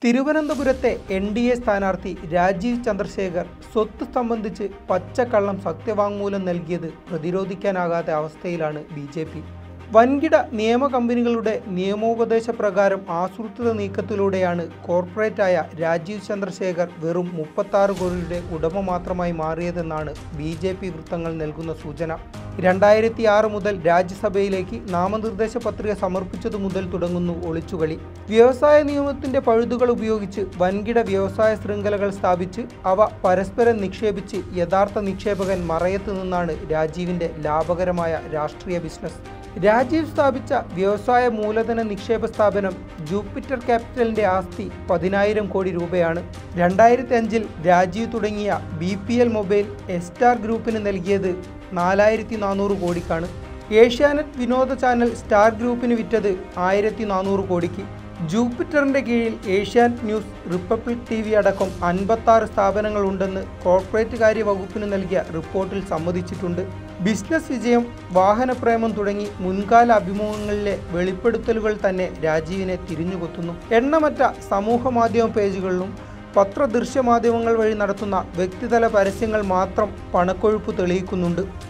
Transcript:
തിരുവനന്തപുരത്തെ N D A സ്ഥാനാർത്ഥി രാജീവ് ചന്ദ്രശേഖർ സ്വത്ത് സംബന്ധിച്ച് പച്ചക്കള്ളം സത്യവാങ്മൂലം നൽകിയത് പ്രതിരോധിക്കാനാകാത്ത അവസ്ഥയിലാണ് ബി ജെ പി വൻകിട നിയമ കമ്പനികളുടെ നിയമോപദേശ പ്രകാരം ആസൂത്രിത നീക്കത്തിലൂടെയാണ് കോർപ്പറേറ്റായ രാജീവ് ചന്ദ്രശേഖർ വെറും മുപ്പത്താറ് കോടിയുടെ ഉടമ മാത്രമായി മാറിയതെന്നാണ് ബി ജെ പി വൃത്തങ്ങൾ നൽകുന്ന സൂചന രണ്ടായിരത്തി ആറ് മുതൽ രാജ്യസഭയിലേക്ക് നാമനിർദ്ദേശ പത്രിക സമർപ്പിച്ചതു മുതൽ തുടങ്ങുന്നു ഒളിച്ചുകളി വ്യവസായ നിയമത്തിന്റെ പഴുതുകൾ ഉപയോഗിച്ച് വൻകിട വ്യവസായ ശൃംഖലകൾ സ്ഥാപിച്ച് അവ പരസ്പരം നിക്ഷേപിച്ച് യഥാർത്ഥ നിക്ഷേപകൻ മറയത്ത് നിന്നാണ് രാജീവിന്റെ ലാഭകരമായ രാഷ്ട്രീയ ബിസിനസ് രാജീവ് സ്ഥാപിച്ച വ്യവസായ മൂലധന നിക്ഷേപ സ്ഥാപനം ജൂപ്പിറ്റർ ക്യാപിറ്റലിന്റെ ആസ്തി പതിനായിരം കോടി രൂപയാണ് രണ്ടായിരത്തി അഞ്ചിൽ രാജീവ് തുടങ്ങിയ B P L mobile Essar ഗ്രൂപ്പിന് നൽകിയത് നാലായിരത്തി നാനൂറ് കോടിക്കാണ് ഏഷ്യാനെറ്റ് വിനോദ ചാനൽ സ്റ്റാർ ഗ്രൂപ്പിന് വിറ്റത് ആയിരത്തി നാനൂറ് കോടിക്ക് ജൂപ്പിറ്ററിന്റെ കീഴിൽ Asianet news Republic T V അടക്കം അൻപത്താറ് സ്ഥാപനങ്ങളുണ്ടെന്ന് കോർപ്പറേറ്റ് കാര്യ വകുപ്പിന് നൽകിയ റിപ്പോർട്ടിൽ സമ്മതിച്ചിട്ടുണ്ട് ബിസിനസ് വിജയം വാഹനപ്രേമം തുടങ്ങി മുൻകാല അഭിമുഖങ്ങളിലെ വെളിപ്പെടുത്തലുകൾ തന്നെ രാജീവിനെ തിരിഞ്ഞുകൊത്തുന്നു എണ്ണമറ്റ സമൂഹ മാധ്യമ പേജുകളിലും പത്ര ദൃശ്യമാധ്യമങ്ങൾ വഴി നടത്തുന്ന വ്യക്തിതല പരസ്യങ്ങൾ മാത്രം പണക്കൊഴുപ്പ് തെളിയിക്കുന്നുണ്ട്